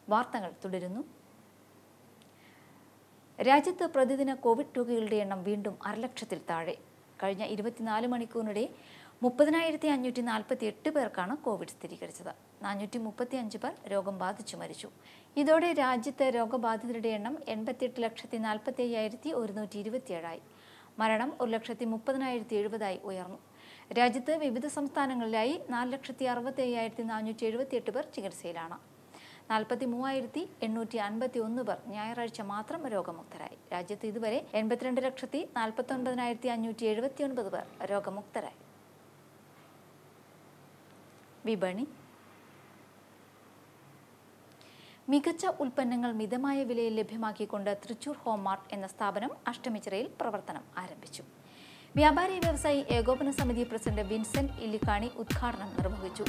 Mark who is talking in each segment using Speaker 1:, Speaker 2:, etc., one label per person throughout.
Speaker 1: വാർത്തകൾ തുടരുന്നു രാജ്യത്ത് പ്രതിദിന കോവിഡ് രോഗികളുടെ എണ്ണം വീണ്ടും അരലക്ഷത്തിൽ താഴെ കഴിഞ്ഞ ഇരുപത്തിനാല് മണിക്കൂറിനിടെ മുപ്പതിനായിരത്തി അഞ്ഞൂറ്റി നാൽപ്പത്തി എട്ട് പേർക്കാണ് കോവിഡ് സ്ഥിരീകരിച്ചത് നാനൂറ്റി മുപ്പത്തി അഞ്ച് പേർ രോഗം ബാധിച്ചു മരിച്ചു ഇതോടെ രാജ്യത്തെ രോഗബാധിതരുടെ എണ്ണം എൺപത്തിയെട്ട് ലക്ഷത്തി നാൽപ്പത്തി അയ്യായിരത്തി ഒരുന്നൂറ്റി ഇരുപത്തിയേഴായി മരണം ഒരു ലക്ഷത്തി മുപ്പതിനായിരത്തി എഴുപതായി ഉയർന്നു രാജ്യത്ത് വിവിധ സംസ്ഥാനങ്ങളിലായി നാല് ലക്ഷത്തി അറുപത്തി അയ്യായിരത്തി നാനൂറ്റി എഴുപത്തിയെട്ട് പേർ ചികിത്സയിലാണ് നാൽപ്പത്തി മൂവായിരത്തി എണ്ണൂറ്റി അൻപത്തി ഒന്ന് പേർ ഞായറാഴ്ച മാത്രം രോഗമുക്തരായി രാജ്യത്ത് ഇതുവരെ എൺപത്തിരണ്ട് ലക്ഷത്തി നാൽപ്പത്തി ഒൻപതിനായിരത്തി അഞ്ഞൂറ്റി എഴുപത്തി ഒൻപത് പേർ രോഗമുക്തരായി വിപണി മികച്ച ഉൽപ്പന്നങ്ങൾ മിതമായ വിലയിൽ ലഭ്യമാക്കിക്കൊണ്ട് തൃശൂർ ഹോം മാർട്ട് എന്ന സ്ഥാപനം അഷ്ടമിച്ചിറയിൽ പ്രവർത്തനം ആരംഭിച്ചു വ്യാപാരി വ്യവസായി ഏകോപന സമിതി പ്രസിഡന്റ് വിൻസെന്റ് ഇല്ലിക്കാണി ഉദ്ഘാടനം നിർവഹിച്ചു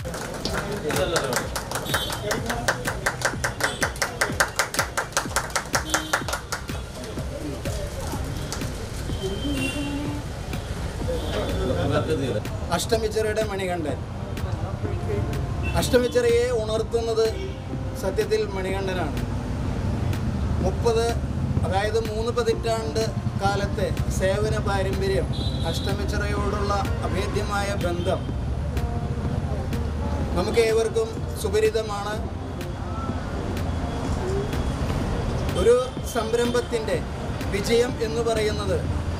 Speaker 2: അഷ്ടമിച്ചിറയുടെ മണികണ്ഠൻ അഷ്ടമിച്ചിറയെ ഉണർത്തുന്നത് സത്യത്തിൽ മണികണ്ഠനാണ് മുപ്പത് അതായത് മൂന്ന് പതിറ്റാണ്ട് കാലത്തെ സേവന പാരമ്പര്യം അഷ്ടമിച്ചിറയോടുള്ള അഭേദ്യമായ ബന്ധം നമുക്ക് ഏവർക്കും സുപരിതമാണ് ഒരു സംരംഭത്തിൻ്റെ വിജയം എന്ന് പറയുന്നത്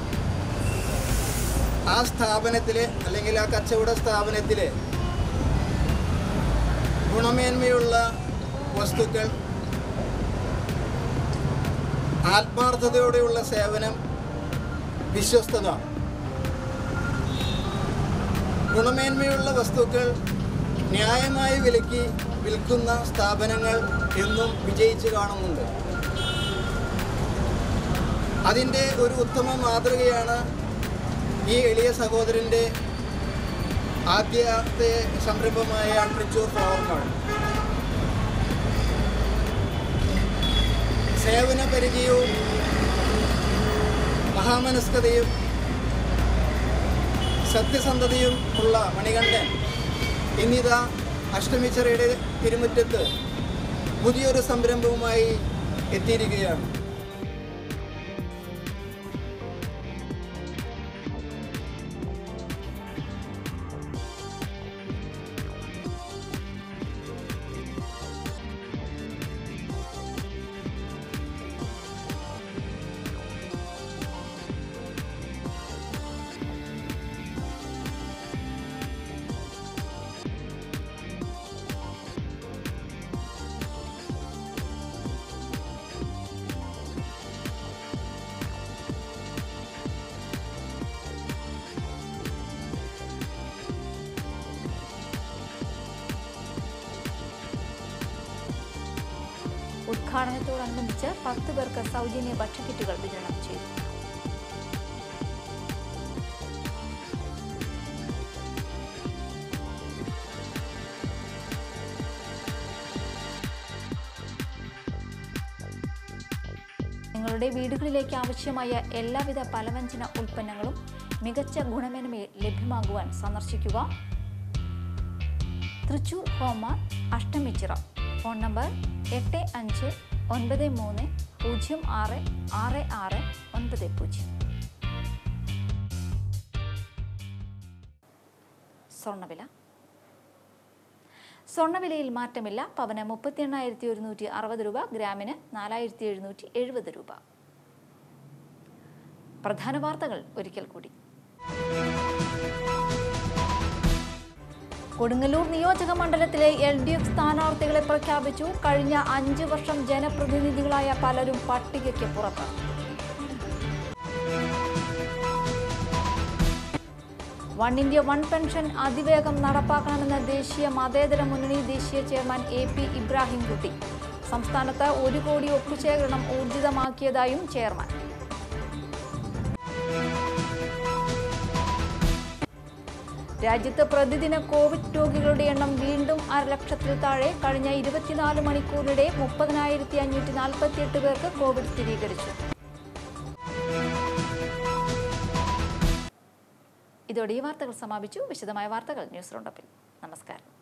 Speaker 2: ആ സ്ഥാപനത്തിലെ അല്ലെങ്കിൽ ആ കച്ചവട സ്ഥാപനത്തിലെ ഗുണമേന്മയുള്ള വസ്തുക്കൾ ആത്മാർത്ഥതയോടെയുള്ള സേവനം വിശ്വസ്തത ഗുണമേന്മയുള്ള വസ്തുക്കൾ ന്യായമായ വിലയ്ക്ക് വിൽക്കുന്ന സ്ഥാപനങ്ങൾ എന്നും വിജയിച്ചു കാണുന്നുണ്ട് അതിൻ്റെ ഒരു ഉത്തമ മാതൃകയാണ് ഈ എളിയ സഹോദരൻ്റെ ആദ്യത്തെ സംരംഭമായ തൃച്ചൂർ ഫ്ലവർ മാൾ സേവന പരിചയവും മഹാമനസ്കതയും സത്യസന്ധതയും ഉള്ള മണികണ്ഠൻ ഇന്നിതാ അഷ്ടമിച്ചറയുടെ തിരുമുറ്റത്ത് പുതിയൊരു സംരംഭവുമായി എത്തിയിരിക്കുകയാണ്
Speaker 1: ഉദ്ഘാടനത്തോടനുബന്ധിച്ച് പത്ത് പേർക്ക് സൗജന്യ ഭക്ഷ്യക്കിറ്റുകൾ വിതരണം ചെയ്തു നിങ്ങളുടെ വീടുകളിലേക്ക് ആവശ്യമായ എല്ലാവിധ പലവ്യഞ്ജന ഉൽപ്പന്നങ്ങളും മികച്ച ഗുണമേന്മയിൽ ലഭ്യമാകുവാൻ സന്ദർശിക്കുക തൃശൂർ ഹോമ അഷ്ടമിച്ചിറ ഫോൺ നമ്പർ എട്ട് അഞ്ച് ഒൻപത് മൂന്ന് പൂജ്യം ആറ് ആറ് ആറ് ഒൻപത് പൂജ്യം സ്വർണ്ണവില സ്വർണ്ണവിലയിൽ മാറ്റമില്ല പവന് മുപ്പത്തി എണ്ണായിരത്തി ഒരുന്നൂറ്റി അറുപത് രൂപ ഗ്രാമിന് നാലായിരത്തി എഴുന്നൂറ്റി എഴുപത് രൂപ പ്രധാന വാർത്തകൾ ഒരിക്കൽ കൂടി കൊടുങ്ങല്ലൂർ നിയോജക മണ്ഡലത്തിലെ എൽ ഡി എഫ് സ്ഥാനാർത്ഥികളെ പ്രഖ്യാപിച്ചു കഴിഞ്ഞ അഞ്ച് വർഷം ജനപ്രതിനിധികളായ പലരും പട്ടികയ്ക്ക് പുറത്ത് വൺ ഇന്ത്യ വൺ പെൻഷൻ അതിവേഗം നടപ്പാക്കണമെന്ന ദേശീയ മതേതര മുന്നണി ദേശീയ ചെയർമാൻ എ പി ഇബ്രാഹിം കുട്ടി സംസ്ഥാനത്ത് ഒരു കോടി ഒപ്പുശേഖരണം ഊർജിതമാക്കിയതായും ചെയർമാൻ രാജ്യത്ത് പ്രതിദിന കോവിഡ് രോഗികളുടെ എണ്ണം വീണ്ടും അരലക്ഷത്തിൽ താഴെ കഴിഞ്ഞ ഇരുപത്തിനാല് മണിക്കൂറിനിടെ മുപ്പതിനായിരത്തി അഞ്ഞൂറ്റി നാൽപ്പത്തിയെട്ട് പേർക്ക് കോവിഡ് സ്ഥിരീകരിച്ചു ഇതോടെ ഈ വാർത്തകൾ സമാപിച്ചു വിശദമായ വാർത്തകൾ ന്യൂസ് റൗണ്ടപ്പിൽ നമസ്കാരം